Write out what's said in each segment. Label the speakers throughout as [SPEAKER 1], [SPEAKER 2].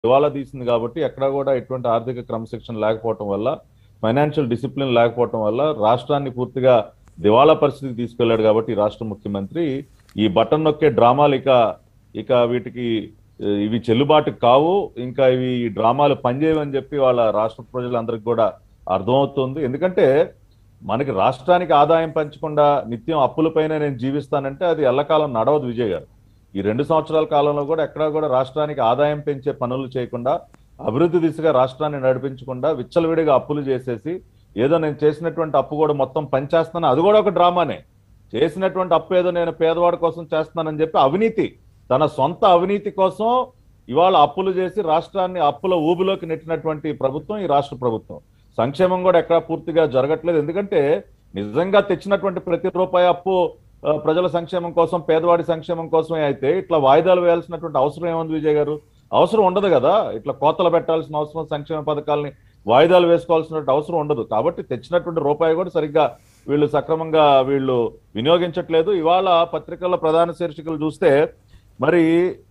[SPEAKER 1] దివాలా తీసింది కాబట్టి ఎక్కడ కూడా ఎటువంటి ఆర్థిక క్రమశిక్షణ లేకపోవటం వల్ల ఫైనాన్షియల్ డిసిప్లిన్ లేకపోవటం వల్ల రాష్ట్రాన్ని పూర్తిగా దివాలా పరిస్థితికి తీసుకెళ్లాడు కాబట్టి ఈ రాష్ట్ర ముఖ్యమంత్రి ఈ బటన్ నొక్కే డ్రామాలు ఇక ఇక వీటికి ఆ, ఇవి చెల్లుబాటు కావు ఇంకా ఇవి ఈ డ్రామాలు పనిచేయవని చెప్పి వాళ్ళ రాష్ట్ర ప్రజలందరికీ కూడా అర్థమవుతుంది ఎందుకంటే మనకి రాష్ట్రానికి ఆదాయం పెంచకుండా నిత్యం అప్పులపైన నేను జీవిస్తానంటే అది ఎల్లకాలం నడవదు విజయ్ గారు ఈ రెండు సంవత్సరాల కాలంలో కూడా ఎక్కడా కూడా రాష్ట్రానికి ఆదాయం పెంచే పనులు చేయకుండా అభివృద్ధి దిశగా రాష్ట్రాన్ని నడిపించకుండా విచ్చలవిడిగా అప్పులు చేసేసి ఏదో నేను చేసినటువంటి అప్పు కూడా మొత్తం పనిచేస్తాను అది కూడా ఒక డ్రామానే చేసినటువంటి అప్పు ఏదో నేను పేదవాడి కోసం చేస్తున్నానని చెప్పి అవినీతి తన సొంత అవినీతి కోసం ఇవాళ అప్పులు చేసి రాష్ట్రాన్ని అప్పుల ఊబిలోకి నెట్టినటువంటి ప్రభుత్వం ఈ రాష్ట్ర ప్రభుత్వం సంక్షేమం కూడా ఎక్కడా పూర్తిగా జరగట్లేదు ఎందుకంటే నిజంగా తెచ్చినటువంటి ప్రతి రూపాయి అప్పు ఆ, ప్రజల సంక్షేమం కోసం పేదవాడి సంక్షేమం కోసమే అయితే ఇట్లా వాయిదాలు వేయాల్సినటువంటి అవసరం ఏముంది విజయ్ గారు అవసరం ఉండదు కదా ఇట్లా కోతలు పెట్టాల్సిన అవసరం సంక్షేమ పథకాలని వాయిదాలు వేసుకోవాల్సిన అవసరం ఉండదు కాబట్టి తెచ్చినటువంటి రూపాయి కూడా సరిగ్గా వీళ్ళు సక్రమంగా వీళ్ళు వినియోగించట్లేదు ఇవాళ పత్రికల్లో ప్రధాన శీర్షికలు చూస్తే మరి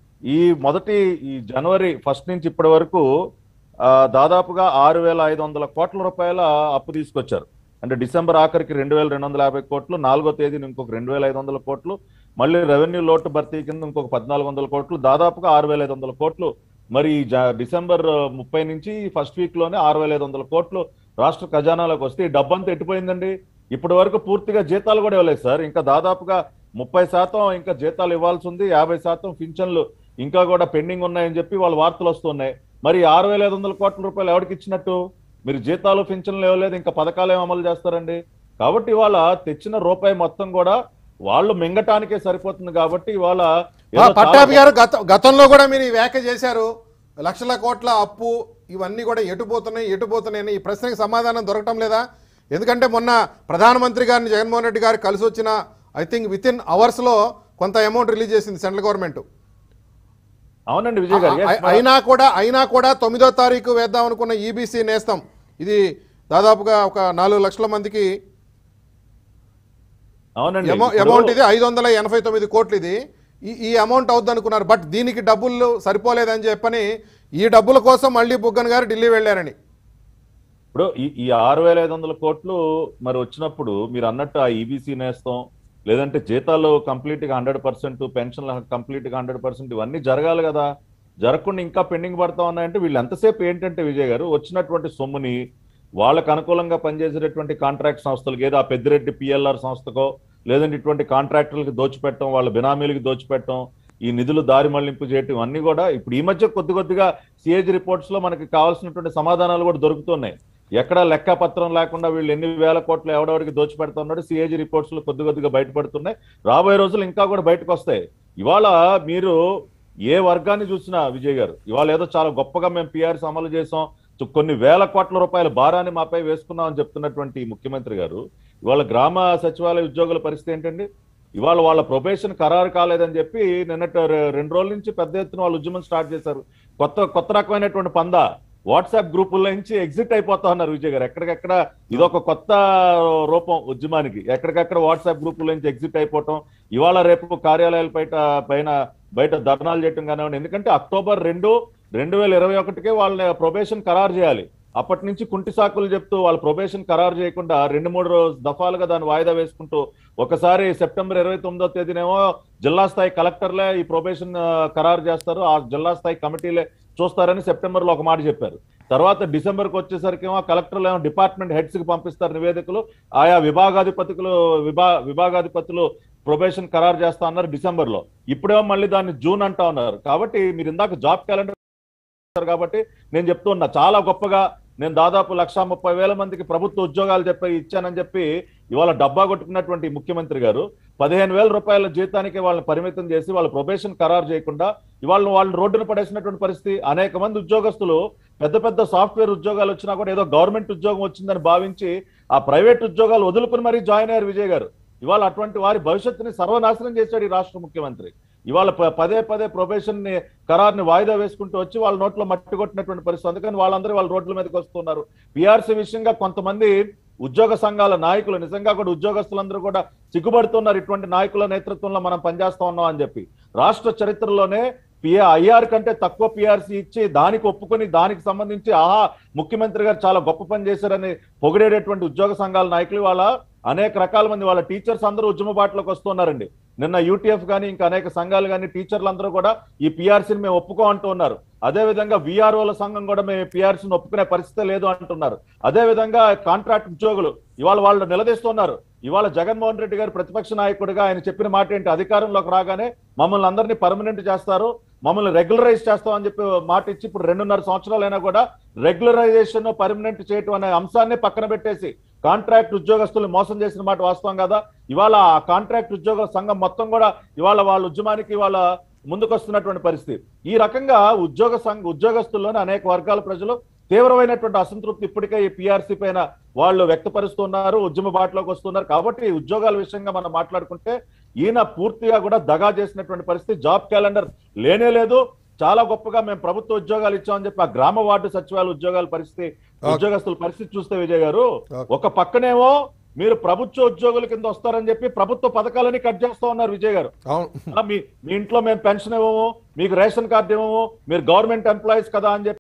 [SPEAKER 1] ఈ మొదటి ఈ జనవరి ఫస్ట్ నుంచి ఇప్పటి వరకు ఆ, దాదాపుగా ఆరు వేల ఐదు వందల కోట్ల రూపాయల అప్పు తీసుకొచ్చారు అంటే డిసెంబర్ ఆఖరికి రెండు వేల రెండు వందల యాభై కోట్లు నాలుగో తేదీన ఇంకొక రెండు వేల ఐదు వందల కోట్లు మళ్ళీ రెవెన్యూ లోటు భర్తీ కింద ఇంకొక పద్నాలుగు వందల కోట్లు దాదాపుగా ఆరు వేల ఐదు వందల కోట్లు మరి ఈ జ- డిసెంబర్ ముప్పై నుంచి ఫస్ట్ వీక్ లోనే ఆరు వేల ఐదు వందల కోట్లు రాష్ట్ర ఖజానాలోకి వస్తే ఈ డబ్బంతా ఎట్టిపోయిందండి ఇప్పటి వరకు పూర్తిగా జీతాలు కూడా ఇవ్వలేదు సార్ ఇంకా దాదాపుగా ముప్పై శాతం ఇంకా జీతాలు ఇవ్వాల్సి ఉంది యాభై శాతం పింఛన్లు ఇంకా కూడా పెండింగ్ ఉన్నాయని చెప్పి వాళ్ళ వార్తలు వస్తున్నాయి మరి ఆరు వేల ఐదు వందల కోట్ల రూపాయలు ఎవరికి ఇచ్చినట్టు మీరు జీతాలు పింఛన్లు ఇవ్వలేదు ఇంకా పథకాలు ఏం అమలు చేస్తారండి కాబట్టి ఇవాళ తెచ్చిన రూపాయి మొత్తం కూడా వాళ్ళు మింగటానికే సరిపోతుంది కాబట్టి ఇవాళ ఏదో
[SPEAKER 2] ఆ,
[SPEAKER 1] చాలా
[SPEAKER 2] పట్టాభి గారు గత గతంలో కూడా మీరు ఈ వ్యాఖ్య చేశారు లక్షల కోట్ల అప్పు ఇవన్నీ కూడా ఎటుపోతున్నాయి ఎటుపోతున్నాయని ఈ ప్రశ్నకి సమాధానం దొరకటం లేదా ఎందుకంటే మొన్న ప్రధానమంత్రి గారిని జగన్మోహన్ రెడ్డి గారు కలిసి వచ్చిన ఐ థింక్ విత్ ఇన్ అవర్స్లో కొంత అమౌంట్ రిలీజ్ చేసింది సెంట్రల్ గవర్నమెంట్
[SPEAKER 1] అవునండి విజయ్ గారు
[SPEAKER 2] అ-
[SPEAKER 1] yes,
[SPEAKER 2] అయినా కూడా అయినా కూడా తొమ్మిదో తారీఖు వేద్దాం అనుకున్న ఈబీసీ నేస్తం ఇది దాదాపుగా ఒక నాలుగు లక్షల మందికి
[SPEAKER 1] అవునండి
[SPEAKER 2] అమౌ-
[SPEAKER 1] ఇప్పుడు-
[SPEAKER 2] అమౌంట్ ఇది ఐదు వందల ఎనభై తొమ్మిది కోట్లు ఇది ఈ ఈ అమౌంట్ అవుద్ది అనుకున్నారు బట్ దీనికి డబ్బులు సరిపోలేదని చెప్పని ఈ డబ్బుల కోసం మళ్ళీ బుగ్గన్ గారు ఢిల్లీ వెళ్ళారని
[SPEAKER 1] ఇప్పుడు ఈ ఈ ఆరు వేల ఐదు వందల కోట్లు మరి వచ్చినప్పుడు మీరు అన్నట్టు ఆ ఈబీసీ నేస్తాం లేదంటే జీతాలు కంప్లీట్ గా హండ్రెడ్ పర్సెంట్ పెన్షన్లు కంప్లీట్ గా హండ్రెడ్ పర్సెంట్ ఇవన్నీ జరగాలి కదా జరగకుండా ఇంకా పెండింగ్ పడతా ఉన్నాయంటే వీళ్ళు ఎంతసేపు ఏంటంటే విజయ్ గారు వచ్చినటువంటి సొమ్ముని వాళ్ళకు అనుకూలంగా పనిచేసేటటువంటి కాంట్రాక్ట్ సంస్థలకు ఏదో ఆ పెద్దిరెడ్డి పిఎల్ఆర్ సంస్థకో లేదంటే ఇటువంటి కాంట్రాక్టర్లకు దోచిపెట్టడం వాళ్ళ బినామీలకు దోచిపెట్టడం ఈ నిధులు దారి మళ్లింపు చేయటం అన్ని కూడా ఇప్పుడు ఈ మధ్య కొద్ది కొద్దిగా సిఏజీ రిపోర్ట్స్ లో మనకి కావాల్సినటువంటి సమాధానాలు కూడా దొరుకుతున్నాయి ఎక్కడ లెక్క పత్రం లేకుండా వీళ్ళు ఎన్ని వేల కోట్లు ఎవడెవడికి దోచిపెడుతున్నాడు సిఏజీ రిపోర్ట్స్ లో కొద్ది కొద్దిగా బయటపడుతున్నాయి రాబోయే రోజులు ఇంకా కూడా బయటకు వస్తాయి ఇవాళ మీరు ఏ వర్గాన్ని చూసినా విజయ్ గారు ఇవాళ ఏదో చాలా గొప్పగా మేము పిఆర్స్ అమలు చేసాం చు- కొన్ని వేల కోట్ల రూపాయల భారాన్ని మాపై వేసుకున్నాం అని చెప్తున్నటువంటి ఈ ముఖ్యమంత్రి గారు ఇవాళ గ్రామ సచివాలయ ఉద్యోగుల పరిస్థితి ఏంటండి ఇవాళ వాళ్ళ ప్రొబేషన్ ఖరారు కాలేదని చెప్పి నిన్నటి రె- రెండు రోజుల నుంచి పెద్ద ఎత్తున వాళ్ళు ఉద్యమం స్టార్ట్ చేశారు కొత్త కొత్త రకమైనటువంటి పందా వాట్సాప్ గ్రూపుల నుంచి ఎగ్జిట్ అయిపోతా ఉన్నారు విజయ్ గారు ఎక్కడికెక్కడ ఇదొక కొత్త రూపం ఉద్యమానికి ఎక్కడికక్కడ వాట్సాప్ గ్రూపుల నుంచి ఎగ్జిట్ అయిపోవటం ఇవాళ రేపు కార్యాలయాల బయట పైన బయట ధర్నాలు చేయటం కానివ్వండి ఎందుకంటే అక్టోబర్ రెండు రెండు వేల ఇరవై ఒకటికే వాళ్ళ ప్రొబేషన్ ఖరారు చేయాలి అప్పటి నుంచి కుంటి సాకులు చెప్తూ వాళ్ళ ప్రొబేషన్ ఖరారు చేయకుండా రెండు మూడు రోజు దఫాలుగా దాన్ని వాయిదా వేసుకుంటూ ఒకసారి సెప్టెంబర్ ఇరవై తొమ్మిదో తేదీనేమో జిల్లా స్థాయి కలెక్టర్లే ఈ ప్రొబేషన్ ఆ, ఖరారు చేస్తారు ఆ జిల్లా స్థాయి కమిటీలే చూస్తారని సెప్టెంబర్ లో ఒక మాట చెప్పారు తర్వాత డిసెంబర్ కి వచ్చేసరికి ఏమో కలెక్టర్లు ఏమో డిపార్ట్మెంట్ హెడ్స్ కి పంపిస్తారు నివేదికలు ఆయా విభాగాధిపతులు విభా విభాగాధిపతులు ప్రొబేషన్ ఖరారు చేస్తా అన్నారు డిసెంబర్ లో ఇప్పుడేమో మళ్ళీ దాన్ని జూన్ అంటా ఉన్నారు కాబట్టి మీరు ఇందాక జాబ్ క్యాలెండర్ చేశారు కాబట్టి నేను చెప్తూ ఉన్నా చాలా గొప్పగా నేను దాదాపు లక్ష ముప్పై వేల మందికి ప్రభుత్వ ఉద్యోగాలు చెప్పి ఇచ్చానని చెప్పి ఇవాళ డబ్బా కొట్టుకున్నటువంటి ముఖ్యమంత్రి గారు పదిహేను వేల రూపాయల జీతానికి వాళ్ళని పరిమితం చేసి వాళ్ళ ప్రొబేషన్ ఖరారు చేయకుండా ఇవాళ వాళ్ళని రోడ్డున పడేసినటువంటి పరిస్థితి అనేక మంది ఉద్యోగస్తులు పెద్ద పెద్ద సాఫ్ట్వేర్ ఉద్యోగాలు వచ్చినా కూడా ఏదో గవర్నమెంట్ ఉద్యోగం వచ్చిందని భావించి ఆ ప్రైవేట్ ఉద్యోగాలు వదులుకుని మరీ జాయిన్ అయ్యారు విజయ్ గారు ఇవాళ అటువంటి వారి భవిష్యత్తుని సర్వనాశనం చేశాడు ఈ రాష్ట్ర ముఖ్యమంత్రి ఇవాళ ప- పదే పదే ప్రొబేషన్ ని ఖరారుని వాయిదా వేసుకుంటూ వచ్చి వాళ్ళ నోట్లో మట్టి కొట్టినటువంటి పరిస్థితి అందుకని వాళ్ళందరూ వాళ్ళ రోడ్ల మీదకి వస్తున్నారు పిఆర్సీ విషయంగా కొంతమంది ఉద్యోగ సంఘాల నాయకులు నిజంగా కూడా ఉద్యోగస్తులందరూ కూడా సిగ్గుపడుతున్నారు ఇటువంటి నాయకుల నేతృత్వంలో మనం పనిచేస్తా ఉన్నాం అని చెప్పి రాష్ట్ర చరిత్రలోనే పిఏ ఐఆర్ కంటే తక్కువ పిఆర్సీ ఇచ్చి దానికి ఒప్పుకొని దానికి సంబంధించి ఆహా ముఖ్యమంత్రి గారు చాలా గొప్ప పని చేశారని పొగిడేటటువంటి ఉద్యోగ సంఘాల నాయకులు వాళ్ళ అనేక రకాల మంది వాళ్ళ టీచర్స్ అందరూ ఉద్యమ బాటలోకి వస్తున్నారండి నిన్న యూటీఎఫ్ కానీ ఇంకా అనేక సంఘాలు కానీ టీచర్లు అందరూ కూడా ఈ పిఆర్సీని మేము ఒప్పుకో అంటూ ఉన్నారు అదే విధంగా విఆర్ఓల సంఘం కూడా మేము పిఆర్సీని ఒప్పుకునే పరిస్థితి లేదు అంటున్నారు అదే విధంగా కాంట్రాక్ట్ ఉద్యోగులు ఇవాళ వాళ్ళు నిలదీస్తున్నారు ఇవాళ జగన్మోహన్ రెడ్డి గారు ప్రతిపక్ష నాయకుడిగా ఆయన చెప్పిన మాట ఏంటి అధికారంలోకి రాగానే మమ్మల్ని అందరినీ పర్మనెంట్ చేస్తారు మమ్మల్ని రెగ్యులరైజ్ చేస్తామని చెప్పి మాట ఇచ్చి ఇప్పుడు రెండున్నర సంవత్సరాలైనా కూడా రెగ్యులరైజేషన్ పర్మనెంట్ చేయటం అనే అంశాన్ని పక్కన పెట్టేసి కాంట్రాక్ట్ ఉద్యోగస్తులు మోసం చేసిన మాట వాస్తవం కదా ఇవాళ ఆ కాంట్రాక్ట్ ఉద్యోగ సంఘం మొత్తం కూడా ఇవాళ వాళ్ళ ఉద్యమానికి ఇవాళ ముందుకొస్తున్నటువంటి పరిస్థితి ఈ రకంగా ఉద్యోగ సంఘ ఉద్యోగస్తుల్లోని అనేక వర్గాల ప్రజలు తీవ్రమైనటువంటి అసంతృప్తి ఇప్పటికే ఈ పిఆర్సీ పైన వాళ్ళు వ్యక్తపరుస్తున్నారు ఉద్యమ బాటలోకి వస్తున్నారు కాబట్టి ఈ ఉద్యోగాల విషయంగా మనం మాట్లాడుకుంటే ఈయన పూర్తిగా కూడా దగా చేసినటువంటి పరిస్థితి జాబ్ క్యాలెండర్ లేనే లేదు చాలా గొప్పగా మేము ప్రభుత్వ ఉద్యోగాలు ఇచ్చామని చెప్పి ఆ గ్రామ వార్డు సచివాలయ ఉద్యోగాల పరిస్థితి ఉద్యోగస్తుల పరిస్థితి చూస్తే విజయ్ గారు
[SPEAKER 2] Okay.
[SPEAKER 1] ఒక పక్కనేమో మీరు ప్రభుత్వ ఉద్యోగుల కింద వస్తారని చెప్పి ప్రభుత్వ పథకాలని కట్ చేస్తా ఉన్నారు విజయ్ గారు
[SPEAKER 2] అవును
[SPEAKER 1] ఆ, మీ మీ ఇంట్లో మేము పెన్షన్ ఇవ్వము మీకు రేషన్ కార్డు ఇవ్వము మీరు గవర్నమెంట్ ఎంప్లాయీస్ కదా అని చెప్పి